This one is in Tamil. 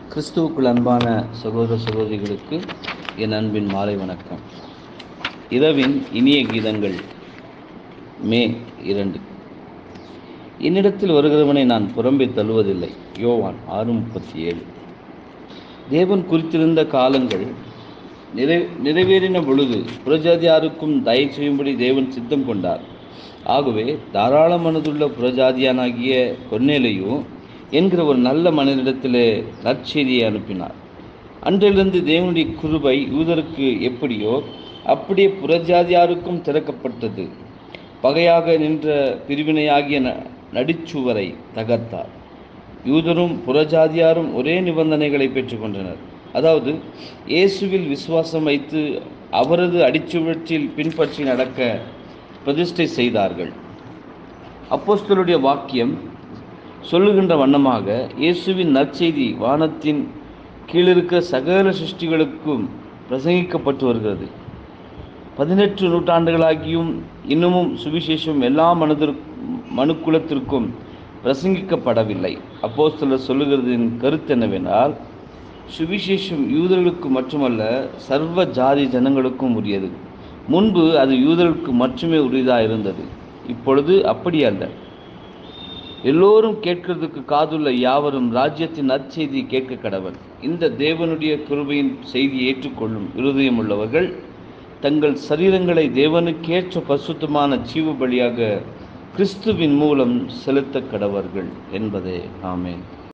கிறிஸ்துவுக்குள் அன்பான சகோதர சகோதரிகளுக்கு என் அன்பின் மாலை வணக்கம் இரவின் இனிய கீதங்கள் மே இரண்டு என்னிடத்தில் வருகிறவனை நான் புறம்பே தள்ளுவதில்லை யோவான் ஆறு முப்பத்தி ஏழு தேவன் குறித்திருந்த காலங்கள் நிறை நிறைவேறின பொழுது புறஜாதியாருக்கும் தயை செய்யும்படி தேவன் சித்தம் கொண்டார் ஆகவே தாராள மனதுள்ள புறஜாதியானாகிய கொன்னேலையோ என்கிற ஒரு நல்ல மனிதனிடத்திலே நற்செய்தியை அனுப்பினார் அன்றிலிருந்து தேவனுடைய குருபை யூதருக்கு எப்படியோ அப்படியே புறஜாதியாருக்கும் திறக்கப்பட்டது பகையாக நின்ற பிரிவினையாகிய ந நடிச்சுவரை தகர்த்தார் யூதரும் புறஜாதியாரும் ஒரே நிபந்தனைகளை பெற்றுக்கொண்டனர் அதாவது இயேசுவில் விசுவாசம் வைத்து அவரது அடிச்சுவற்றில் பின்பற்றி நடக்க பிரதிஷ்டை செய்தார்கள் அப்போஸ்தலருடைய வாக்கியம் சொல்லுகின்ற வண்ணமாக இயேசுவின் நற்செய்தி வானத்தின் கீழிருக்க சகல சிருஷ்டிகளுக்கும் பிரசங்கிக்கப்பட்டு வருகிறது பதினெட்டு நூற்றாண்டுகளாகியும் இன்னமும் சுவிசேஷம் எல்லா மனதிற் மனுக்குலத்திற்கும் பிரசங்கிக்கப்படவில்லை அப்போஸ்தலர் சொல்லுகிறதின் கருத்து என்னவென்றால் சுவிசேஷம் யூதர்களுக்கு மட்டுமல்ல சர்வ ஜாதி ஜனங்களுக்கும் உரியது முன்பு அது யூதர்களுக்கு மட்டுமே உரியதாக இருந்தது இப்பொழுது அப்படி அல்ல எல்லோரும் கேட்கிறதுக்கு காதுள்ள யாவரும் ராஜ்யத்தின் நற்செய்தி கேட்க கடவன் இந்த தேவனுடைய கிருபையின் செய்தியை ஏற்றுக்கொள்ளும் இருதயம் உள்ளவர்கள் தங்கள் சரீரங்களை தேவனுக்கேற்ற பசுத்தமான ஜீவ பலியாக கிறிஸ்துவின் மூலம் செலுத்த கடவர்கள் என்பதே ஆமேன்